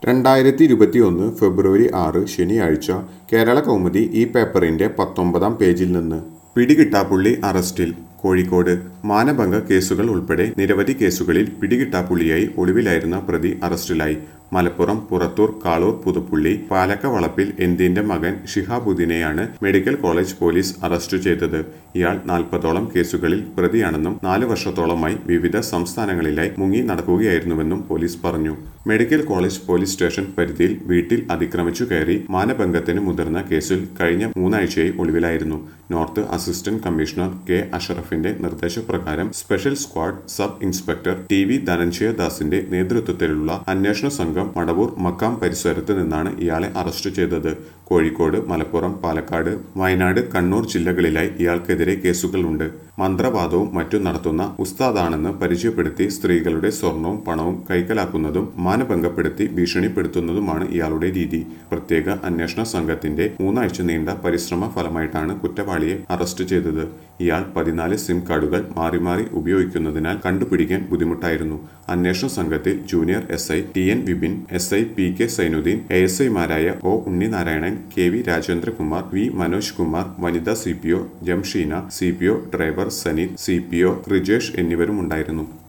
രണ്ടായിരത്തി ഇരുപത്തിയൊന്ന് ഫെബ്രുവരി ആറ് ശനിയാഴ്ച കേരള കൗമുദി ഈ പേപ്പറിന്റെ പത്തൊമ്പതാം പേജിൽ നിന്ന് പിടികിട്ടാപ്പുള്ളി അറസ്റ്റിൽ കോഴിക്കോട് മാനഭംഗ കേസുകൾ ഉൾപ്പെടെ നിരവധി കേസുകളിൽ പിടികിട്ടാപ്പുള്ളിയായി ഒളിവിലായിരുന്ന പ്രതി അറസ്റ്റിലായി മലപ്പുറം പുറത്തൂർ കാളൂർ പുതുപ്പള്ളി പാലക്ക വളപ്പിൽ എന്തിന്റെ മകൻ ഷിഹാബുദ്ദീനെയാണ് മെഡിക്കൽ കോളേജ് പോലീസ് അറസ്റ്റ് ചെയ്തത് ഇയാൾ നാൽപ്പതോളം കേസുകളിൽ പ്രതിയാണെന്നും നാല് വർഷത്തോളമായി വിവിധ സംസ്ഥാനങ്ങളിലായി മുങ്ങി നടക്കുകയായിരുന്നുവെന്നും പോലീസ് പറഞ്ഞു മെഡിക്കൽ കോളേജ് പോലീസ് സ്റ്റേഷൻ പരിധിയിൽ വീട്ടിൽ അതിക്രമിച്ചു കയറി മാനഭംഗത്തിന് മുതിർന്ന കേസിൽ കഴിഞ്ഞ മൂന്നാഴ്ചയായി ഒളിവിലായിരുന്നു നോർത്ത് അസിസ്റ്റന്റ് കമ്മീഷണർ കെ അഷറഫിന്റെ നിർദ്ദേശപ്രകാരം special squad sub inspector T V Dhananjaya ദാസിന്റെ നേതൃത്വത്തിലുള്ള അന്വേഷണ സംഘം മടവൂർ മക്കാം പരിസരത്ത് നിന്നാണ് ഇയാളെ അറസ്റ്റ് ചെയ്തത് കോഴിക്കോട് മലപ്പുറം പാലക്കാട് വയനാട് കണ്ണൂർ ജില്ലകളിലായി ഇയാൾക്കെതിരെ കേസുകളുണ്ട് മന്ത്രവാദവും മറ്റും നടത്തുന്ന ഉസ്താദാണെന്ന് പരിചയപ്പെടുത്തി സ്ത്രീകളുടെ സ്വർണവും പണവും കൈക്കലാക്കുന്നതും മാനഭംഗപ്പെടുത്തി ഭീഷണിപ്പെടുത്തുന്നതുമാണ് ഇയാളുടെ രീതി പ്രത്യേക അന്വേഷണ സംഘത്തിന്റെ മൂന്നാഴ്ച നീണ്ട പരിശ്രമ ഫലമായിട്ടാണ് കുറ്റവാളിയെ അറസ്റ്റ് ചെയ്തത് ഇയാൾ പതിനാല് സിം കാർഡുകൾ മാറി മാറി ഉപയോഗിക്കുന്നതിനാൽ കണ്ടുപിടിക്കാൻ ബുദ്ധിമുട്ടായിരുന്നു അന്വേഷണ സംഘത്തിൽ junior S I T N Vipin S I P K Sainuddin A S ഐമാരായ O Unninarayanan K V Rajendrakumar V Manoj Kumar വനിതാ C P O Jamsheena C P O driver Saneeth C P O Rijesh എന്നിവരും ഉണ്ടായിരുന്നു